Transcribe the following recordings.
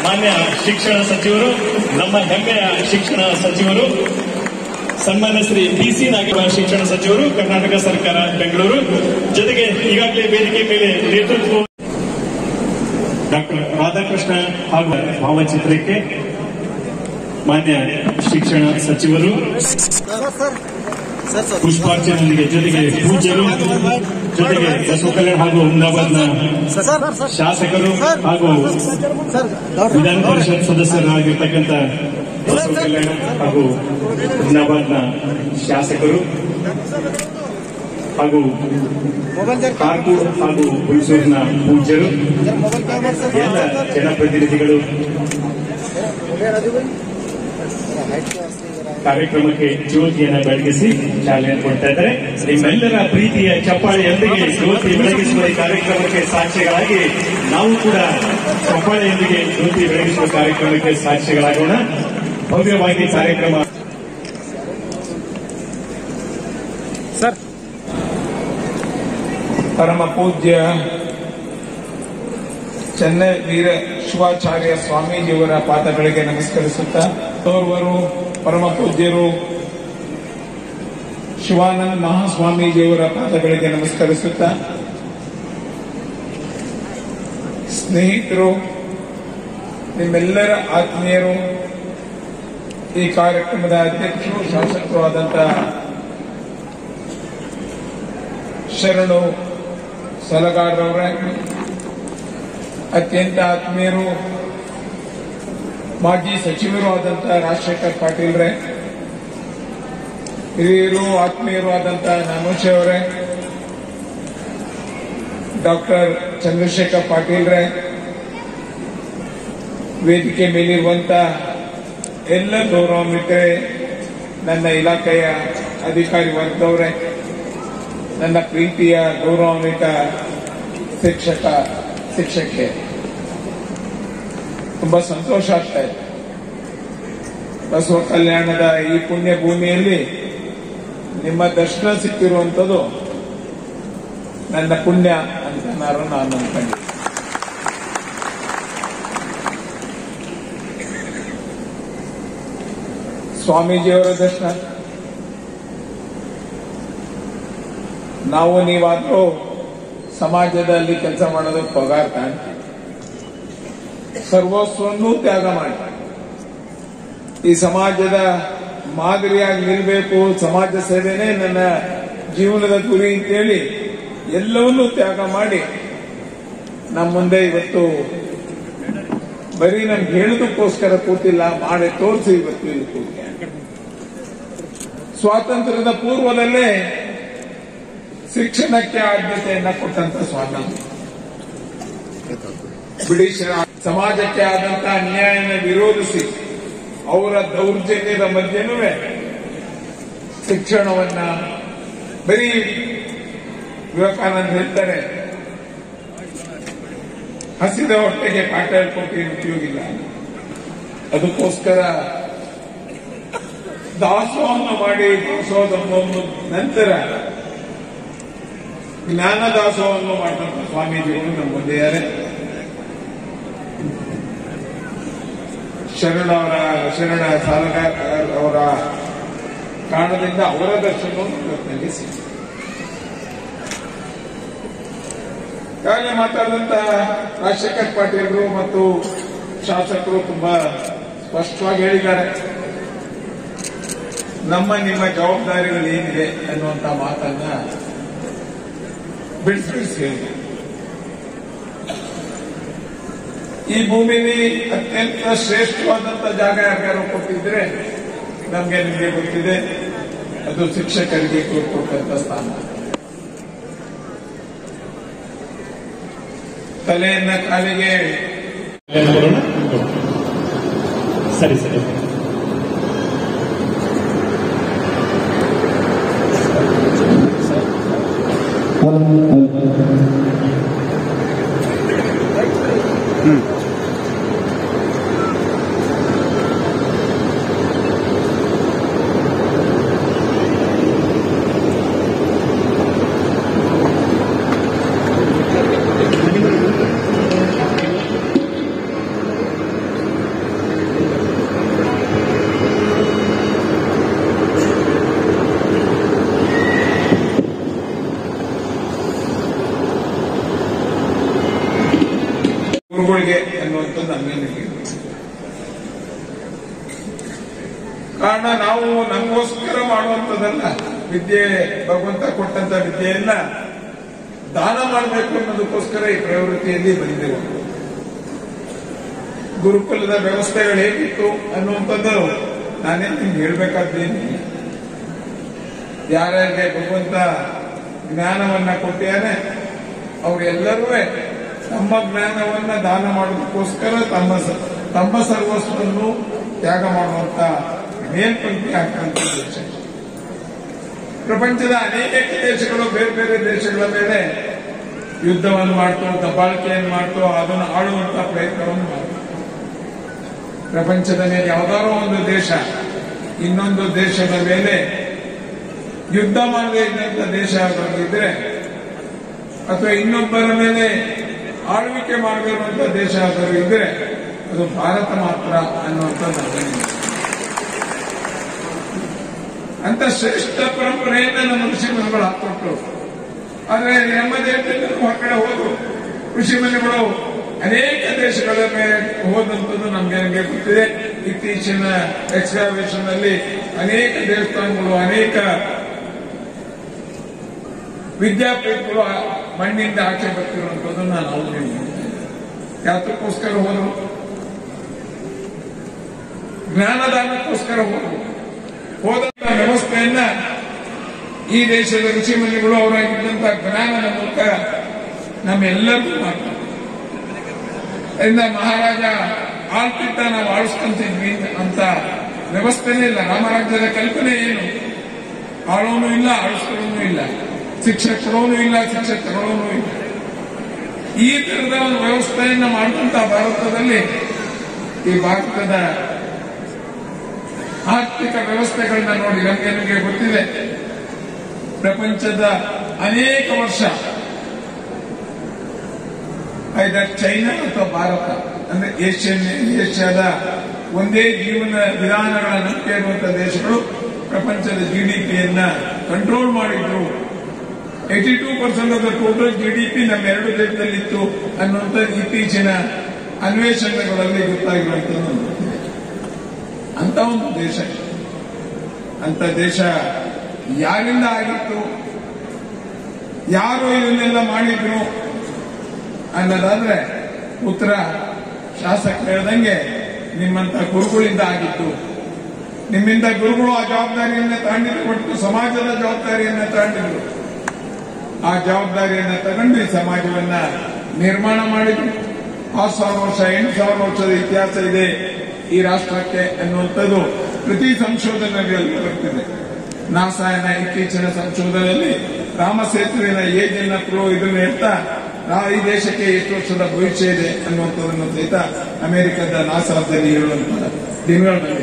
ಮಾನ್ಯ ಶಿಕ್ಷಣ ಸಚಿವರು ನಮ್ಮ ಹೆಮ್ಮೆಯ ಶಿಕ್ಷಣ ಸಚಿವರು ಸನ್ಮಾನ್ಯ ಶ್ರೀ ಬಿ ಸಿ ನಾಗೇಶ್ವರ ಶಿಕ್ಷಣ ಸಚಿವರು ಕರ್ನಾಟಕ ಸರ್ಕಾರ ಬೆಂಗಳೂರು ಜೊತೆಗೆ ಈಗಾಗಲೇ ವೇದಿಕೆ ಮೇಲೆ ನೇತೃತ್ವ ಡಾಕ್ಟರ್ ರಾಧಾಕೃಷ್ಣ ಹಾಗೂ ಭಾವಚಿತ್ರಕ್ಕೆ ಮಾನ್ಯ ಶಿಕ್ಷಣ ಸಚಿವರು ಪುಷ್ಪಾರ್ಚನೆಯೊಂದಿಗೆ ಜೊತೆಗೆ ಪೂಜ್ಯರು ಜೊತೆಗೆ ಬಸವ ಕಲ್ಯಾಣ ಹಾಗೂ ಅಹಮದಾಬಾದ್ನ ಶಾಸಕರು ಹಾಗೂ ವಿಧಾನ ಪರಿಷತ್ ಸದಸ್ಯರಾಗಿರ್ತಕ್ಕಂಥ ಬಸವ ಕಲ್ಯಾಣ ಹಾಗೂ ಅಹಮದಾಬಾದ್ನ ಶಾಸಕರು ಹಾಗೂ ಕಾರ್ಕೂರ್ ಹಾಗೂ ಹುಣಸೂರಿನ ಪೂಜ್ಯರು ಎಲ್ಲ ಜನಪ್ರತಿನಿಧಿಗಳು ಕಾರ್ಯಕ್ರಮಕ್ಕೆ ಜ್ಯೋತಿಯನ್ನು ಬೆಳಗಿಸಿ ಚಾಲನೆ ಕೊಡ್ತಾ ಇದ್ದಾರೆ ನಿಮ್ಮೆಲ್ಲರ ಪ್ರೀತಿಯ ಚಪ್ಪಾಳೆಯೊಂದಿಗೆ ಜ್ಯೋತಿ ಬೆಳಗಿಸುವ ಈ ಕಾರ್ಯಕ್ರಮಕ್ಕೆ ಸಾಕ್ಷಿಗಳಾಗಿ ನಾವು ಕೂಡ ಚಪ್ಪಾಳೆಯೊಂದಿಗೆ ಜ್ಯೋತಿ ಬೆಳಗಿಸುವ ಕಾರ್ಯಕ್ರಮಕ್ಕೆ ಸಾಕ್ಷಿಗಳಾಗೋಣ ಭವ್ಯವಾಗಿ ಕಾರ್ಯಕ್ರಮ ಪರಮ ಪೂಜ್ಯ ಚೆನ್ನೈ ವೀರ ಶಿವಾಚಾರ್ಯ ಸ್ವಾಮೀಜಿಯವರ ಪಾದಗಳಿಗೆ ನಮಸ್ಕರಿಸುತ್ತಾ ಓರ್ವರು ಪರಮ ಪೂಜ್ಯರು ಶಿವಾನಂದ ಮಹಾಸ್ವಾಮೀಜಿಯವರ ಪಾದಗಳಿಗೆ ನಮಸ್ಕರಿಸುತ್ತಾ ಸ್ನೇಹಿತರು ನಿಮ್ಮೆಲ್ಲರ ಆತ್ಮೀಯರು ಈ ಕಾರ್ಯಕ್ರಮದ ಅಧ್ಯಕ್ಷರು ಶಾಸಕರು ಆದಂತಹ ಶರಣು ಸಲಗಾರರವರೇ ಅತ್ಯಂತ ಆತ್ಮೀಯರು ಮಾಜಿ ಸಚಿವರು ಆದಂತಹ ರಾಜಶೇಖರ್ ಪಾಟೀಲ್ರೇ ಹಿರಿಯರು ಆತ್ಮೀಯರು ಆದಂತಹ ನಾಮೋಶಿ ಅವರೇ ಡಾಕ್ಟರ್ ಚಂದ್ರಶೇಖರ್ ಪಾಟೀಲ್ರೇ ವೇದಿಕೆ ಮೇಲಿರುವಂತ ಎಲ್ಲ ಗೌರವಾನ್ವಿತರೆ ನನ್ನ ಇಲಾಖೆಯ ಅಧಿಕಾರಿ ವರ್ಗದವರೇ ನನ್ನ ಪ್ರೀತಿಯ ಗೌರವಾನ್ವಿತ ಶಿಕ್ಷಕ ಶಿಕ್ಷಕಿ ತುಂಬಾ ಸಂತೋಷ ಆಗ್ತಾ ಇದೆ ಬಸವ ಕಲ್ಯಾಣದ ಈ ಪುಣ್ಯ ಭೂಮಿಯಲ್ಲಿ ನಿಮ್ಮ ದರ್ಶನ ಸಿಕ್ಕಿರುವಂಥದ್ದು ನನ್ನ ಪುಣ್ಯ ಅಂತ ನಾನು ನಾನು ಅನ್ಕೊಂಡೆ ಸ್ವಾಮೀಜಿಯವರ ದರ್ಶನ ನಾವು ನೀವಾದ್ರೂ ಸಮಾಜದಲ್ಲಿ ಕೆಲಸ ಮಾಡೋದು ಪಗಾರ ಕಾಣ್ತೀವಿ ಸರ್ವಸ್ವನ್ನೂ ತ್ಯಾಗ ಮಾಡಿ ಈ ಸಮಾಜದ ಮಾದರಿಯಾಗಿ ನಿಲ್ಬೇಕು ಸಮಾಜ ಸೇವೆನೇ ನನ್ನ ಜೀವನದ ಗುರಿ ಅಂತೇಳಿ ಎಲ್ಲವನ್ನೂ ತ್ಯಾಗ ಮಾಡಿ ನಮ್ಮ ಮುಂದೆ ಇವತ್ತು ಬರೀ ನಮ್ಗೆ ಹೇಳೋದಕ್ಕೋಸ್ಕರ ಕೂತಿಲ್ಲ ಮಾಡಿ ತೋರಿಸಿ ಇವತ್ತು ಇಲ್ಲಿ ಕೂತಿದೆ. ಸ್ವಾತಂತ್ರ್ಯದ ಪೂರ್ವದಲ್ಲೇ ಶಿಕ್ಷಣಕ್ಕೆ ಆದ್ಯತೆಯನ್ನ ಕೊಟ್ಟಂತ ಸ್ವಾಮಿ ಬ್ರಿಟಿಷರ ಸಮಾಜಕ್ಕೆ ಆದಂತ ಅನ್ಯಾಯನ ವಿರೋಧಿಸಿ ಅವರ ದೌರ್ಜನ್ಯದ ಮಧ್ಯನೂ ಶಿಕ್ಷಣವನ್ನ ಬರೀ ವಿವೇಕಾನಂದ ಹೇಳ್ತಾರೆ ಹಸಿದ ಹೊಟ್ಟೆಗೆ ಪಾಠ ಹೇಳ್ಕೊಟ್ಟು ಉಪಯೋಗ ಇಲ್ಲ ಅದಕ್ಕೋಸ್ಕರ ದಾಸೋಹವನ್ನು ಮಾಡಿ ದಾಸೋಹವನ್ನು ನಂತರ ಜ್ಞಾನ ದಾಸೋಹವನ್ನು ಮಾಡಿದಂತ ಸ್ವಾಮೀಜಿಗಳು ನಮ್ಮ ಮುಂದೆ ಇದ್ದಾರೆ ಶರಣ ಅವರ ಶರಣ ಸಾಲಗಾರ ಅವರ ಕಾರಣದಿಂದ ಅವರ ದರ್ಶನವನ್ನು ಇವತ್ತಿನಲ್ಲಿ ಸಿಕ್ಕಿದೆ ಈಗಾಗಲೇ ಮಾತಾಡಿದಂತ ರಾಜಶೇಖರ್ ಪಾಟೀಲ್ರು ಮತ್ತು ಶಾಸಕರು ತುಂಬಾ ಸ್ಪಷ್ಟವಾಗಿ ಹೇಳಿದ್ದಾರೆ ನಮ್ಮ ನಿಮ್ಮ ಜವಾಬ್ದಾರಿಗಳು ಏನಿದೆ ಅನ್ನುವಂತ ಮಾತನ್ನ ಬಿಡಿಸಿ ಬಿಡಿಸಿ ಹೇಳಿದೆ ಈ ಭೂಮಿಲಿ ಅತ್ಯಂತ ಶ್ರೇಷ್ಠವಾದಂತ ಜಾಗ ಯಾರ್ಯಾರು ಕೊಟ್ಟಿದ್ರೆ ನಮ್ಗೆ ನಿಮಗೆ ಗೊತ್ತಿದೆ ಅದು ಶಿಕ್ಷಕರಿಗೆ ಕೊಟ್ಟಂತ ಸ್ಥಾನ ತಲೆಯನ್ನ ಕಾಲಿಗೆ ಕೊಡೋಣ ಸರಿ ಸರಿ ಗುರುಗಳಿಗೆ ಅನ್ನುವಂಥದ್ದು ನಮಗೆ ಕಾರಣ ನಾವು ನಮಗೋಸ್ಕರ ಮಾಡುವಂಥದ್ದಲ್ಲ ವಿದ್ಯೆ ಭಗವಂತ ಕೊಟ್ಟಂತ ವಿದ್ಯೆಯನ್ನ ದಾನ ಮಾಡಬೇಕು ಅನ್ನೋದಕ್ಕೋಸ್ಕರ ಈ ಪ್ರವೃತ್ತಿಯಲ್ಲಿ ಬಂದೆವು ಗುರುಕುಲದ ವ್ಯವಸ್ಥೆಗಳು ಹೇಗಿತ್ತು ಅನ್ನುವಂಥದ್ದು ನಾನೇ ನಿಮ್ಗೆ ಹೇಳ್ಬೇಕಾದ್ದೇನೆ ಯಾರ್ಯಾರಿಗೆ ಭಗವಂತ ಜ್ಞಾನವನ್ನ ಕೊಟ್ಟಿಯಾನೆ ಅವರೆಲ್ಲರೂ ತಮ್ಮ ಜ್ಞಾನವನ್ನ ದಾನ ಮಾಡೋದಕ್ಕೋಸ್ಕರ ತಮ್ಮ ಸ- ತಮ್ಮ ಸರ್ವಸ್ವವನ್ನು ತ್ಯಾಗ ಮಾಡುವಂತ ಮೇಲ್ಪಂಕ್ತಿ ಹಾಕಂತ ದೇಶ ಪ್ರಪಂಚದ ಅನೇಕ ದೇಶಗಳು ಬೇರೆ ಬೇರೆ ದೇಶಗಳ ಮೇಲೆ ಯುದ್ಧವನ್ನು ಮಾಡ್ತು ದಬ್ಬಾಳಿಕೆಯನ್ನು ಮಾಡ್ತು ಅದನ್ನು ಆಳುವಂತ ಪ್ರಯತ್ನವನ್ನು ಮಾಡ್ತು ಪ್ರಪಂಚದ ಮೇಲೆ ಯಾವುದಾದ್ರೂ ಒಂದು ದೇಶ ಇನ್ನೊಂದು ದೇಶದ ಮೇಲೆ ಯುದ್ಧ ಮಾಡದೇ ಇದ್ದಂತ ದೇಶ ಯಾವ್ದಾದ್ರು ಅಥವಾ ಇನ್ನೊಬ್ಬರ ಮೇಲೆ ಆಳ್ವಿಕೆ ಮಾಡದಿರುವಂತ ದೇಶ ಯಾವ್ದಾದ್ರು ಇದ್ರೆ ಅದು ಭಾರತ ಮಾತ್ರ ಅನ್ನುವಂಥದ್ದು ಅದನ್ನೇ. ಅಂತ ಶ್ರೇಷ್ಠ ಪರಂಪರೆಯನ್ನ ನಮ್ಮ ಋಷಿಮುನಿಗಳು ಹಾಕೊಟ್ರು ಆದ್ರೆ ನಮ್ಮ ದೇಶದಲ್ಲಿ ಹೊರಗಡೆ ಹೋದ್ರು ಋಷಿಮುನಿಗಳು ಅನೇಕ ದೇಶಗಳ ಮೇಲೆ ಹೋದಂಥದ್ದು ನಮ್ಗೆ ನಮಗೆ ಗೊತ್ತಿದೆ ಇತ್ತೀಚಿನ ಎಕ್ಸ್ಕಾವೇಷನ್ ಅಲ್ಲಿ ಅನೇಕ ದೇವಸ್ಥಾನಗಳು ಅನೇಕ ವಿದ್ಯಾಪೀಠಗಳು ಆ ಮಣ್ಣಿಂದ ಆಚೆ ಬರ್ತಿರುವಂಥದ್ದನ್ನ ನಾವು ನೋಡಿದ್ದೇವೆ. ಯಾತಕ್ಕೋಸ್ಕರ ಹೋದ್ರು ಜ್ಞಾನದಾನಕ್ಕೋಸ್ಕರ ಹೋದ್ರು ಹೋದಂತ ವ್ಯವಸ್ಥೆಯನ್ನ ಈ ದೇಶದ ಋಷಿಮುನಿಗಳು ಅವರಾಗಿದ್ದಂತ ಜ್ಞಾನದ ಮೂಲಕ ನಮ್ಮೆಲ್ಲರಿಗೂ ಮಾಡ್ತಾರೆ ಅದರಿಂದ ಮಹಾರಾಜ ಆಳ್ತಿದ್ದ ನಾವು ಆಳಿಸ್ಕೊಂತಿದ್ವಿ ಅಂತ ವ್ಯವಸ್ಥೆನೇ ಇಲ್ಲ ರಾಮರಾಜ್ಯದ ಕಲ್ಪನೆ ಏನು ಆಳೋನು ಇಲ್ಲ ಆಳಿಸ್ಕೊಳ್ಳೋನು ಇಲ್ಲ ಶಿಕ್ಷೆ ಕೊಡೋನು ಇಲ್ಲ ಶಿಕ್ಷೆ ತಗೊಳ್ಳೋನು ಇಲ್ಲ ಈ ತರದ ಒಂದು ವ್ಯವಸ್ಥೆಯನ್ನ ಮಾಡಿದಂತ ಭಾರತದಲ್ಲಿ ಈ ಭಾರತದ ಆರ್ಥಿಕ ವ್ಯವಸ್ಥೆಗಳನ್ನ ನೋಡಿ ನಮಗೆ ನಿಮಗೆ ಗೊತ್ತಿದೆ ಪ್ರಪಂಚದ ಅನೇಕ ವರ್ಷ ಐದರ್ ಚೈನಾ ಅಥವಾ ಭಾರತ ಅಂದ್ರೆ ಏಷ್ಯನ್ ಏಷ್ಯಾದ ಒಂದೇ ಜೀವನ ವಿಧಾನಗಳ ನಂಬಿಕೆ ಇರುವಂತಹ ದೇಶಗಳು ಪ್ರಪಂಚದ ಜಿಡಿಪಿಯನ್ನ ಕಂಟ್ರೋಲ್ ಮಾಡಿದ್ರು eighty two percent of the total GDP ನಮ್ಮ ಎರಡು ದೇಶದಲ್ಲಿತ್ತು ಅನ್ನುವಂಥ ಇತ್ತೀಚಿನ ಅನ್ವೇಷಣೆಗಳಲ್ಲಿ ಗೊತ್ತಾಗಿರುವಂಥದ್ದು ಅಂತ ಒಂದು ದೇಶ ಅಂತ ದೇಶ ಯಾರಿಂದ ಆಗಿತ್ತು ಯಾರು ಇದನ್ನೆಲ್ಲ ಮಾಡಿದ್ರು ಅನ್ನೋದಾದ್ರೆ ಉತ್ತರ ಶಾಸಕ ಹೇಳ್ದಂಗೆ ನಿಮ್ಮಂತ ಗುರುಗಳಿಂದ ಆಗಿತ್ತು ನಿಮ್ಮಿಂದ ಗುರುಗಳು ಆ ಜವಾಬ್ದಾರಿಯನ್ನ ತಗೊಂಡಿದ್ರು ಮತ್ತು ಸಮಾಜದ ಜವಾಬ್ದಾರಿಯನ್ನ ತಗೊಂಡಿದ್ರು ಆ ಜವಾಬ್ದಾರಿಯನ್ನ ತಗೊಂಡು ಈ ಸಮಾಜವನ್ನ ನಿರ್ಮಾಣ ಮಾಡಿದ್ರು ಆರು ಸಾವಿರ ವರ್ಷ ಎಂಟು ಸಾವಿರ ವರ್ಷದ ಇತಿಹಾಸ ಇದೆ ಈ ರಾಷ್ಟ್ರಕ್ಕೆ ಅನ್ನುವಂಥದ್ದು ಪ್ರತಿ ಸಂಶೋಧನೆಗಳಲ್ಲಿ ಬರ್ತಿದೆ ನಾಸಾಯನ ಇತ್ತೀಚಿನ ಸಂಶೋಧನೆಯಲ್ಲಿ ರಾಮ ಸೇತುವಿನ ಏಜನ್ನ ಪ್ರೋ ಇದನ್ನ ಹೇಳ್ತಾ ನಾ ಈ ದೇಶಕ್ಕೆ ಎಷ್ಟು ವರ್ಷದ ಭವಿಷ್ಯ ಇದೆ ಅನ್ನುವಂಥದ್ದನ್ನು ಸಹಿತ ಅಮೆರಿಕದ ನಾಸಾದಲ್ಲಿ ಹೇಳುವಂತಹ ದಿನಗಳು ಬಂದಿದೆ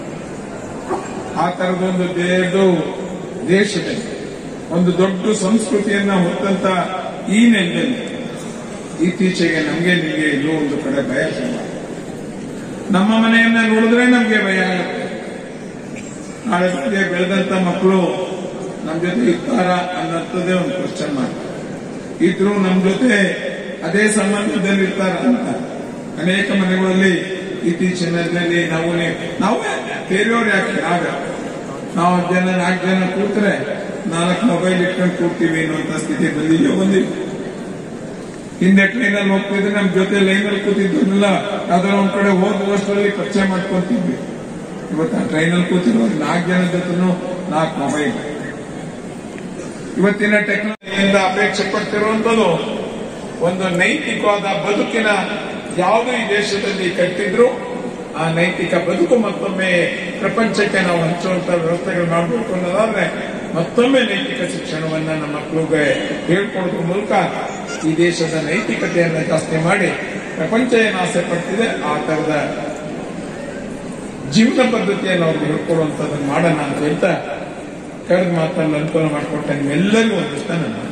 ಆ ತರದೊಂದು ದೇದು ದೇಶದಲ್ಲಿ ಒಂದು ದೊಡ್ಡ ಸಂಸ್ಕೃತಿಯನ್ನ ಹೊತ್ತಂತ ಈ ನೆಲೆಯಲ್ಲಿ ಇತ್ತೀಚೆಗೆ ನಮಗೆ ನಿಮಗೆ ಎಲ್ಲೋ ಒಂದು ಕಡೆ ಭಯ ಶುರು ನಮ್ಮ ಮನೆಯನ್ನ ನೋಡಿದ್ರೆ ನಮ್ಗೆ ಭಯ ಆಗುತ್ತೆ ನಾಳೆ ಬೆಳಗ್ಗೆ ಬೆಳೆದಂತ ಮಕ್ಕಳು ನಮ್ ಜೊತೆ ಇರ್ತಾರ ಅನ್ನೋಂಥದ್ದೇ ಒಂದು ಕ್ವಶನ್ ಮಾರ್ಕ್ ಇದ್ರು ನಮ್ ಜೊತೆ ಅದೇ ಸಂಬಂಧದಲ್ಲಿ ಇರ್ತಾರ ಅಂತ ಅನೇಕ ಮನೆಗಳಲ್ಲಿ ಇತ್ತೀಚಿನ ದಿನದಲ್ಲಿ ನಾವು ನಾವು ಬೇರೆಯವ್ರು ಯಾಕೆ ನಾವೇ ನಾವು ಹತ್ತು ಜನ ನಾಲ್ಕು ಜನ ಕೂತ್ರೆ ನಾಲ್ಕು ಮೊಬೈಲ್ ಇಟ್ಕೊಂಡು ಕೂರ್ತೀವಿ ಅನ್ನುವಂತ ಸ್ಥಿತಿ ಬಂದಿದೆಯೋ ಬಂದಿಲ್ಲ ಹಿಂದೆ ಟ್ರೈನಲ್ಲಿ ಹೋಗ್ತಿದ್ರೆ ನಮ್ ಜೊತೆ ಲೈನಲ್ಲಿ ಕೂತಿದ್ರನ್ನೆಲ್ಲ ಯಾವ್ದಾರ ಒಂದ್ ಕಡೆ ಹೋಗುವಷ್ಟರಲ್ಲಿ ಪರಿಚಯ ಮಾಡ್ಕೊಂತಿದ್ವಿ ಇವತ್ತು ಆ ಟ್ರೈನಲ್ಲಿ ಕೂತಿರೋ ನಾಲ್ಕು ಜನ ಜೊತೆನೂ ನಾಲ್ಕು ಮೊಬೈಲ್ ಇವತ್ತಿನ ಟೆಕ್ನಾಲಜಿಯಿಂದ ಅಪೇಕ್ಷೆ ಪಡ್ತಿರುವಂತದ್ದು ಒಂದು ನೈತಿಕವಾದ ಬದುಕಿನ ಯಾವುದು ಈ ದೇಶದಲ್ಲಿ ಕಟ್ಟಿದ್ರು ಆ ನೈತಿಕ ಬದುಕು ಮತ್ತೊಮ್ಮೆ ಪ್ರಪಂಚಕ್ಕೆ ನಾವು ಹಂಚುವಂತ ವ್ಯವಸ್ಥೆಗಳು ಮಾಡಬೇಕು ಅನ್ನೋದಾದ್ರೆ ಮತ್ತೊಮ್ಮೆ ನೈತಿಕ ಶಿಕ್ಷಣವನ್ನ ನಮ್ಮ ಮಕ್ಕಳಿಗೆ ಹೇಳ್ಕೊಡೋದ್ರ ಮೂಲಕ ಈ ದೇಶದ ನೈತಿಕತೆಯನ್ನ ಜಾಸ್ತಿ ಮಾಡಿ ಪ್ರಪಂಚ ಏನು ಆಸೆ ಪಡ್ತಿದೆ ಆ ತರದ ಜೀವನ ಪದ್ಧತಿಯನ್ನು ಅವ್ರಿಗೆ ಹೇಳ್ಕೊಡುವಂಥದ್ದನ್ನು ಮಾಡೋಣ ಅಂತ ಹೇಳ್ತಾ ಕರೆದ ಮಾತನ್ನು ಅನುಕೂಲ ಮಾಡಿಕೊಟ್ಟ ನಿಮ್ಮೆಲ್ಲರಿಗೂ ಒಂದಿಷ್ಟ ನಾನು